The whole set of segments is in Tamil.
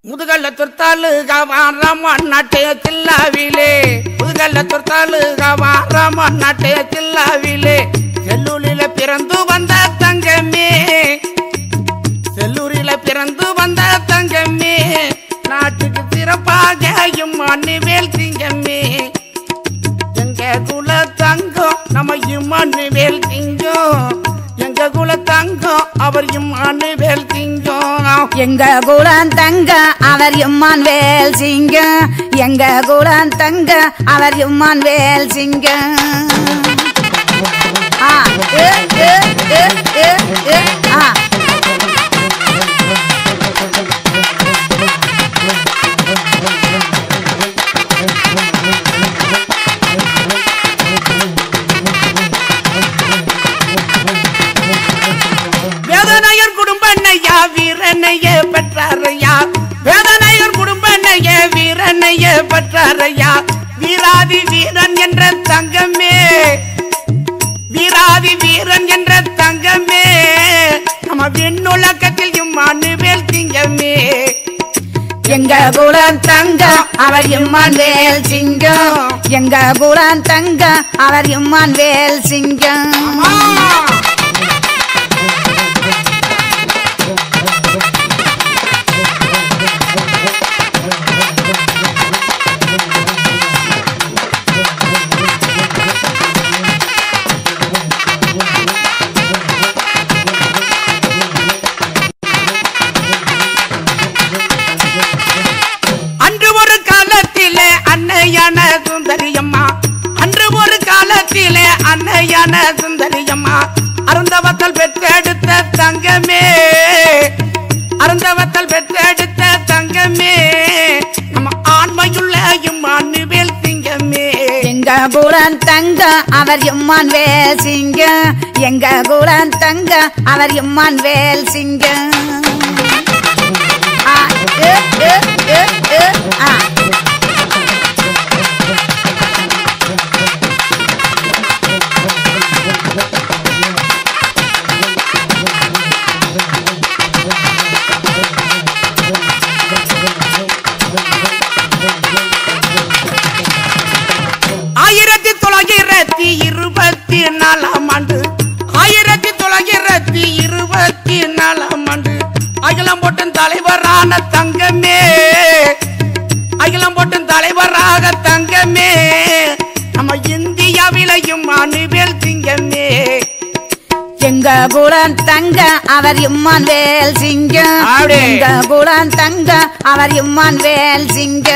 முதுகல்ல துர்த்தாலு கவாரமன் நாட்டைய தில்லாவிலே முதுகல்ல துர்த்தாலு கவாரமன் நாட்டைய தில்லாவிலே செல்லூரில பிறந்து வந்த தங்கமே செல்லூரில பிறந்து வந்த தங்கமே நாட்டுக்கு சிறப்பாக இம்மானுவேல் திங்கமே எங்க குல தங்கம் நம்ம இம்மானுவேல் திங்கம் எங்க குல தங்கம் அவர் இம்மானுவேல் திங்கம் எங்க குலம் தங்க அவர் எம்மான் வேல் சிங்க எங்க குலம் தங்க அவர் எம்மான் வேல் சிங்க ஆ, ஏ, ஏ, ஏ, ஏ, ஏ, ஆ. வேதனையர் குடும்ப நையா வீரனைய பெற்றாரையா வேதனையர் குடும்ப நைய வீரனைய பெற்றாரையா வீராதி வீரன் என்ற தங்கமே வீராதி வீரன் என்ற தங்கமே நம்ம விண்ணுலகத்தில் இம்மானுவேல் திங்கமே எங்க குலம் தங்க அவர் எம்மான் வேல் சிங்கம் எங்க குலம் தங்க அவர் எம்மான் வேல் சிங்கம் அன்று ஒரு காலத்திலே அன்னையான சுந்தரியம்மா அன்று ஒரு காலத்திலே அன்னையான சுந்தரியம்மா அருந்தவத்தல் பெற்றெடுத்த தங்கமே அருந்தவத்தல் பெற்றெடுத்த தங்கமே நம்ம ஆண்மையுள்ள இம்மானுவேல் திங்கமே எங்க குலம் தங்க அவர் எம்மான் வேல் சிங்க எங்க குலம் தங்க அவர் எம்மான் வேல் சிங்க ஆ, ஏ, ஏ, ஏ, ஏ, ஆ. ஆயிரத்தி தொள்ளாயிரத்தி இருபத்தி நாலாம் ஆண்டு ஆயிரத்தி தொள்ளாயிரத்தி இருபத்தி நாலாம் ஆண்டு அகிலம் போட்டும் தலைவரான தங்கமே அகிலம் போட்டும் தலைவராக தங்கமே நம்ம இந்தியாவிலையும் அணுவேல் திங்கமே எங்க குலம் தங்க அவர் எம்மான் வேல் சிங்க ஆடே. எங்க குலம் தங்க அவர் எம்மான் வேல் சிங்க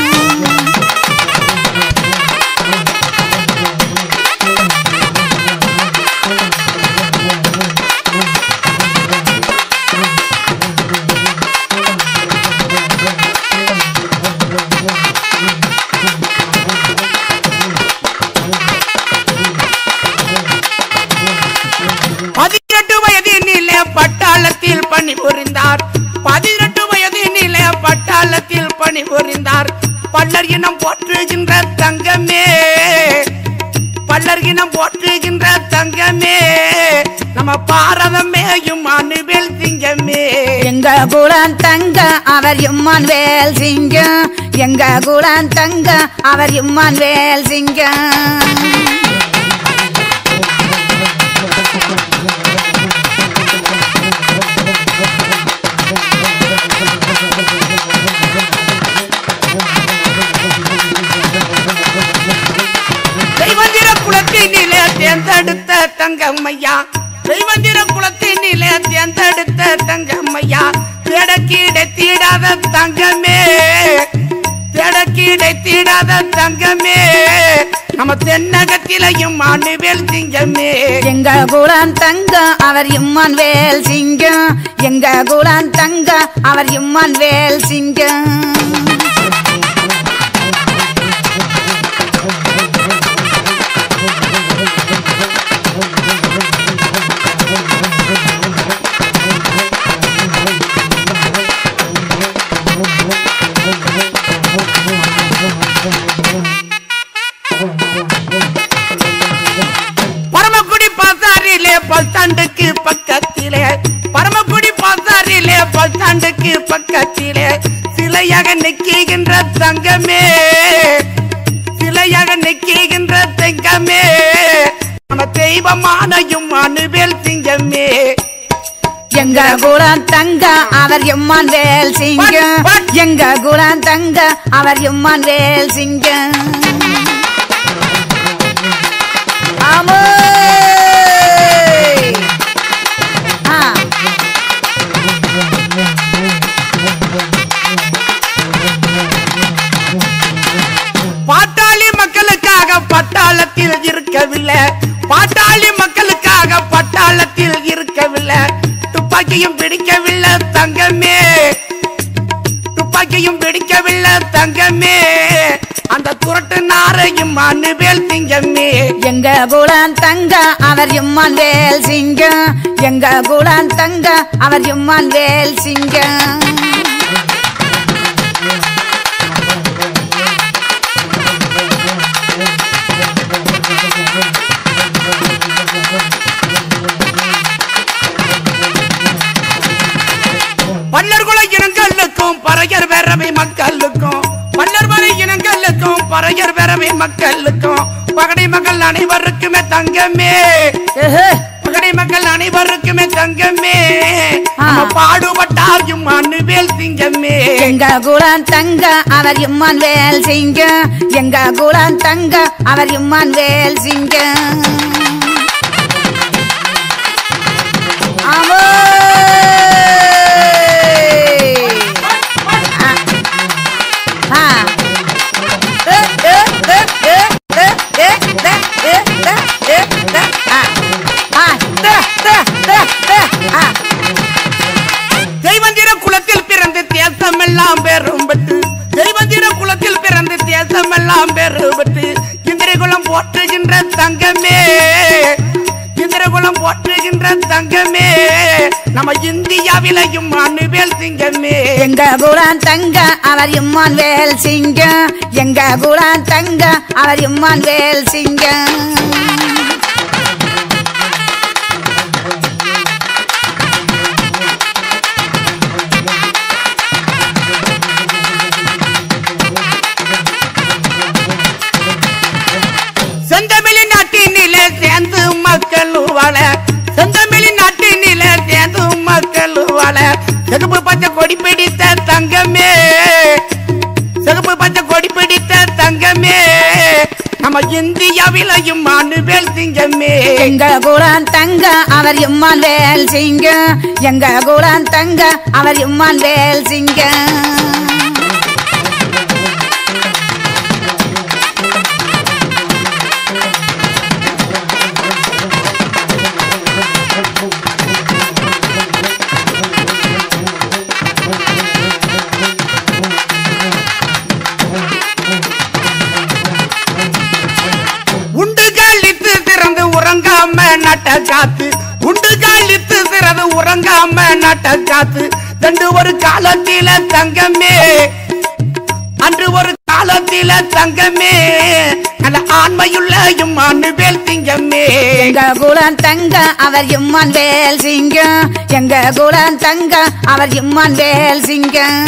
பதினெட்டு வயதினிலே பட்டாளத்தில் பணிபுரிந்தார் பதினெட்டு வயதினிலே பட்டாளத்தில் பணிபுரிந்தார் பல்லர் இனம் போற்றுகின்ற தங்கமே பல்லர் இனம் போற்றுகின்ற தங்கமே நம்ம பாரதமேயும் அணுவேல் திங்கமே எங்க குலம் தங்க அவர் எம்மான் வேல் சிங்க எங்க குலம் தங்க அவர் எம்மான் வேல் சிங்க தெய்வந்திர குலத்தினிலே தேர்ந்தெடுத்த தங்கம்மையா தெய்வந்திர குலத்தினிலே தேர்ந்தெடுத்த தங்கம்மையா தேடக்கீடை தீடாத தங்கமே தேடக்கீடை தீடாத தங்கமே நம்ம தென்னகத்திலையும் அணுவேல் திங்கமே எங்க குலம் தங்க அவர் எம்மான் வேல் சிங்க எங்க குலம் தங்க அவர் எம்மான் வேல் சிங்க பரமக்குடி பசாரிலே பல்தாண்டுக்கு பக்கத்திலே பரமக்குடி பசாரிலே பல்தாண்டுக்கு பக்கத்திலே சில சிலையாக நிற்கின்ற தங்கமே சிலையாக நிற்கின்ற தங்கமே நம்ம தெய்வமானையும் அணுவேல் சிங்கமே எங்க குலம் தங்க அவர் எம்மான் வேல் சிங்கம் எங்க குலம் தங்க அவர் எம்மான் வேல் சிங்கம் ஆமோ ஆ பாட்டாளி மக்களுக்காக பட்டாளத்தில் இருக்கவில்லை பாட்டாளி மக்களுக்காக பட்டாளத்தில் இருக்கவில்லை துப்பாக்கியும் பிடிக்கவில்லை தங்கமே துப்பாக்கியும் பிடிக்கவில்லை தங்கமே அந்த துரட்டு நாரையும் அணுவேல் திங்கமே எங்க குலம் தங்க அவர் எம்மான் வேல் சிங்கம் எங்க குலம் தங்க அவர் எம்மான் வேல் சிங்கம் பல்லர்குல இனங்களுக்கும் பறையர் பேரவை மக்களுக்கும் பல்லர்மலை இனங்களுக்கும் பறையர் பேரவை மக்களுக்கும் பகடை மக்கள் அனைவருக்குமே தங்கமே ஏஹே, பகடை மக்கள் அனைவருக்குமே தங்கமே ஆ. நம்ம பாடுபட்டாயும் அணுவேல் சிங்கமே எங்க குலம் தங்க அவர் எம்மான் வேல் சிங்கம் எங்க குலம் தங்க அவர் எம்மான் வேல் சிங்கம் ஆமோ ஆ. ஆ. ஏ, ஏ, ஏ, ஏ, ஏ, ஏ, ஏ, ஏ, ஏ, ஏ, ஏ, ஆ. ஆ, ஏ, ஏ, ஏ, ஏ, ஆ. தெய்வந்திர குலத்தில் பிறந்து தேசமெல்லாம் பெரும்பட்டு தெய்வந்திர குலத்தில் பிறந்து தேசமெல்லாம் பெரும்பட்டு இந்திரகுலம் போற்றுகின்ற தங்கமே இந்திரகுலம் போற்றுகின்ற தங்கமே நம்ம இந்தியாவிலையும் அணுவேல் சிங்கமே எங்க குலான் தங்க அவர் இம்மான் வேல் சிங்கம் எங்க குலான் தங்க அவர் இம்மான் வேல் சிங்கம் செந்தமிழி நாட்டினிலே சேர்ந்து மக்கள் வாழ செந்தமிழி நாட்டினிலே சேர்ந்து மக்கள் வாழ செகுப்பு பச்சை கொடி பிடித்த தங்கமே செகுப்பு பச்சை கொடி பிடித்த தங்கமே நம்ம இந்தியாவிலையும் அணுவேல் சிங்கமே எங்க குலான் தங்க அவர் இம்மான் வேல் சிங்கம் எங்க குலான் தங்க அவர் இம்மான் வேல் சிங்கம் உண்டு காலித்து திறந்து உறங்காம நட்ட காத்து உண்டு காலித்து திறந்து உறங்காம நட்ட காத்து தண்டு ஒரு காலத்தில தங்கமே அன்று ஒரு காலத்தில தங்கமே நல்ல ஆண்மையுள்ளையும் அணுவேல் திங்கமே எங்க குலான் தங்க அவர் இம்மான் வேல் சிங்கம் எங்க குலான் தங்க அவர் இம்மான் வேல் சிங்கம்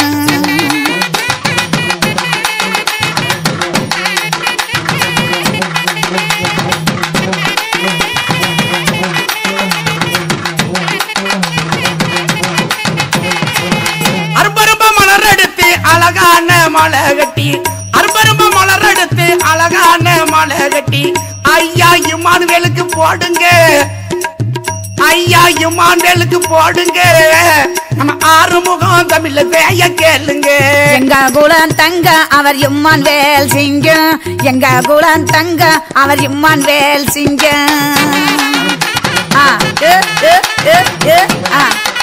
அரும்பரும்ப மலர் எடுத்து அழகான மலை கட்டி அரும்பரும்ப மலர் எடுத்து அழகான மலை கட்டி ஐயா இமானுவேலுக்கு போடுங்க ஐயா இமானுவேலுக்கு போடுங்க நம்ம ஆறுமுகம் தமிழ்ல வேய கேளுங்க எங்க குலான் தங்க அவர் இம்மான் வேல் சிங்கம் எங்க குலான் தங்க அவர் இம்மான் வேல் சிங்கம் ஆ, ஏ, ஏ, ஏ, ஏ, ஆ.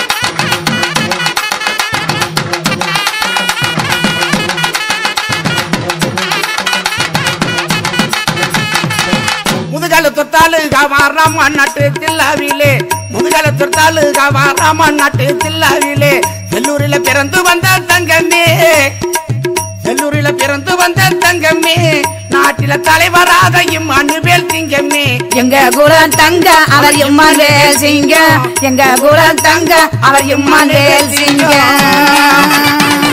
முதுகால தொத்தாலு காவாராம நாட்டு தில்லாவிலே முதுகால தொத்தாலு காவாராம நாட்டு தில்லாவிலே செல்லூரில பிறந்து வந்த தங்கமே செல்லூரில பிறந்து வந்த தங்கமே நாட்டில தலைவராக இம் அணுவேல் திங்கமே எங்க குலான் தங்க அவர் இம்மான் வேல் சிங்கம் எங்க குலான் தங்க அவர் இம்மான் வேல் சிங்கம்